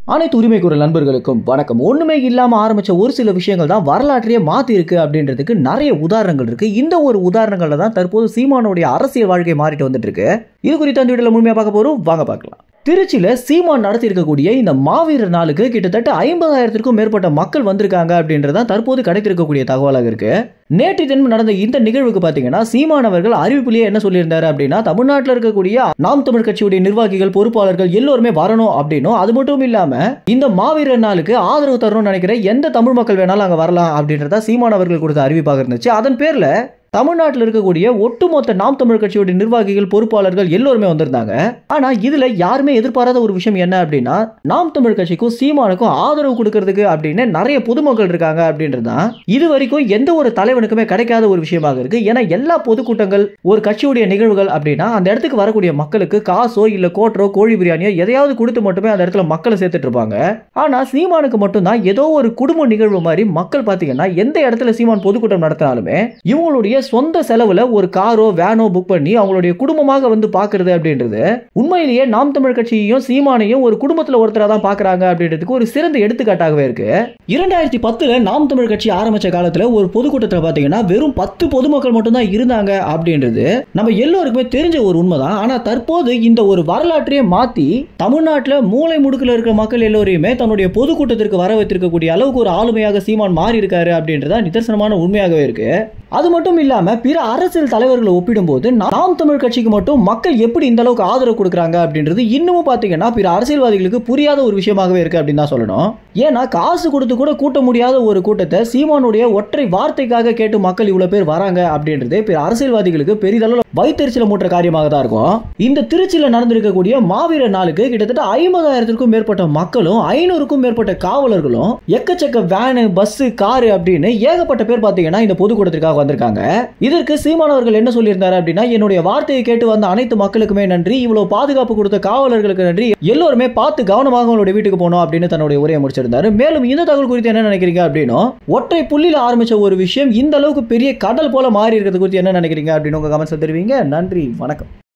அனைத்து உரிமை குரல் நண்பர்களுக்கும் வணக்கம் ஒண்ணுமே இல்லாம ஆரம்பிச்ச ஒரு சில விஷயங்கள் தான் வரலாற்றையே மாத்தி இருக்கு அப்படின்றதுக்கு நிறைய உதாரணங்கள் இருக்கு இந்த ஒரு உதாரணங்கள்ல தான் தற்போது சீமானுடைய அரசியல் வாழ்க்கை மாறிட்டு வந்துட்டு இருக்கு இது குறித்து அந்த வீடியோல முழுமையா பார்க்க போறோம் வாங்க பார்க்கலாம் திருச்சியில சீமான் நடத்தி இருக்கக்கூடிய இந்த மாவீரர் நாளுக்கு கிட்டத்தட்ட ஐம்பதாயிரத்திற்கும் மேற்பட்ட மக்கள் வந்திருக்காங்க அப்படின்றதான் தற்போது கிடைத்திருக்கக்கூடிய தகவலாக இருக்கு நேற்று தினம் நடந்த இந்த நிகழ்வுக்கு பாத்தீங்கன்னா சீமான் அவர்கள் அறிவிப்பிலேயே என்ன சொல்லியிருந்தாரு அப்படின்னா தமிழ்நாட்டில் இருக்கக்கூடிய நாம் தமிழ் கட்சியுடைய நிர்வாகிகள் பொறுப்பாளர்கள் எல்லோருமே வரணும் அப்படின்னும் அது மட்டும் இல்லாம இந்த மாவீரர் நாளுக்கு ஆதரவு தரணும்னு நினைக்கிற எந்த தமிழ் மக்கள் வேணாலும் அங்க வரலாம் அப்படின்றத சீமான் அவர்கள் கொடுத்த அறிவிப்பாக இருந்துச்சு அதன் பேர்ல தமிழ்நாட்டில் இருக்கக்கூடிய ஒட்டுமொத்த நாம் தமிழ் கட்சியுடைய நிர்வாகிகள் பொறுப்பாளர்கள் எல்லோருமே வந்திருந்தாங்க ஆனா இதுல யாருமே எதிர்பாராத ஒரு விஷயம் என்ன அப்படின்னா நாம் தமிழ் கட்சிக்கும் சீமானுக்கும் ஆதரவு கொடுக்கறதுக்கு அப்படின்னு நிறைய பொதுமக்கள் இருக்காங்க அப்படின்றதுதான் இது வரைக்கும் எந்த ஒரு தலைவனுக்குமே கிடைக்காத ஒரு விஷயமாக இருக்கு ஏன்னா எல்லா பொதுக்கூட்டங்கள் ஒரு கட்சியுடைய நிகழ்வுகள் அப்படின்னா அந்த இடத்துக்கு வரக்கூடிய மக்களுக்கு காசோ இல்ல கோட்டரோ கோழி பிரியாணியோ எதையாவது கொடுத்து மட்டுமே அந்த இடத்துல மக்களை சேர்த்துட்டு இருப்பாங்க ஆனா சீமானுக்கு மட்டும்தான் ஏதோ ஒரு குடும்ப நிகழ்வு மாதிரி மக்கள் பாத்தீங்கன்னா எந்த இடத்துல சீமான் பொதுக்கூட்டம் நடத்தினாலுமே இவங்களுடைய சொந்த செலவுல ஒரு காரோ வேனோ புக் பண்ணி அவங்களுடைய குடும்பமாக வந்து பாக்குறது அப்படின்றது உண்மையிலேயே நாம் தமிழ் கட்சியையும் சீமானையும் ஒரு குடும்பத்துல ஒருத்தரா தான் பாக்குறாங்க அப்படின்றதுக்கு ஒரு சிறந்த எடுத்துக்காட்டாகவே இருக்கு இரண்டாயிரத்தி பத்துல நாம் தமிழ் கட்சி ஆரம்பிச்ச காலத்துல ஒரு பொதுக்கூட்டத்துல பாத்தீங்கன்னா வெறும் பத்து பொதுமக்கள் மட்டும் தான் இருந்தாங்க அப்படின்றது நம்ம எல்லோருக்குமே தெரிஞ்ச ஒரு உண்மைதான் ஆனா தற்போது இந்த ஒரு வரலாற்றையே மாத்தி தமிழ்நாட்டுல மூளை முடுக்குல இருக்கிற மக்கள் எல்லோரையுமே தன்னுடைய பொதுக்கூட்டத்திற்கு வர வைத்திருக்கக்கூடிய அளவுக்கு ஒரு ஆளுமையாக சீமான் மாறி இருக்காரு அப்படின்றதா நிதர்சனமான உண்மையாகவே இருக்கு அது மட்டும் இல்லாம பிற அரசியல் தலைவர்களை ஒப்பிடும்போது நாம் தமிழ் கட்சிக்கு மட்டும் மக்கள் எப்படி இந்த அளவுக்கு ஆதரவு கொடுக்குறாங்க அப்படின்றது இன்னமும் பாத்தீங்கன்னா பிற அரசியல்வாதிகளுக்கு புரியாத ஒரு விஷயமாகவே இருக்கு அப்படின்னு தான் சொல்லணும் ஏன்னா காசு கொடுத்து கூட கூட்ட முடியாத ஒரு கூட்டத்தை சீமானுடைய ஒற்றை வார்த்தைக்காக கேட்டு மக்கள் இவ்வளவு பேர் வராங்க அப்படின்றது பிற அரசியல்வாதிகளுக்கு பெரிதளவு வைத்தறிச்சல மூட்டுற காரியமாக தான் இருக்கும் இந்த திருச்சியில நடந்திருக்கக்கூடிய மாவீரர் நாளுக்கு கிட்டத்தட்ட ஐம்பதாயிரத்திற்கும் மேற்பட்ட மக்களும் ஐநூறுக்கும் மேற்பட்ட காவலர்களும் எக்கச்சக்க வேனு பஸ் காரு அப்படின்னு ஏகப்பட்ட பேர் பாத்தீங்கன்னா இந்த பொதுக்கூட்டத்திற்காக வந்திருக்காங்க இதற்கு சீமானவர்கள் என்ன சொல்லியிருந்தாரு அப்படின்னா என்னுடைய வார்த்தையை கேட்டு வந்த அனைத்து மக்களுக்குமே நன்றி இவ்வளவு பாதுகாப்பு கொடுத்த காவலர்களுக்கு நன்றி எல்லோருமே பார்த்து கவனமாக உங்களுடைய வீட்டுக்கு போகணும் அப்படின்னு தன்னுடைய உரையை முடிச்சிருந்தாரு மேலும் இந்த தகவல் குறித்து என்ன நினைக்கிறீங்க அப்படின்னும் ஒற்றை புள்ளியில ஆரம்பிச்ச ஒரு விஷயம் இந்த அளவுக்கு பெரிய கடல் போல மாறி இருக்கிறது குறித்து என்ன நினைக்கிறீங்க அப்படின்னு உங்க கமெண்ட்ஸ் தெரிவிங்க நன்றி வணக்கம்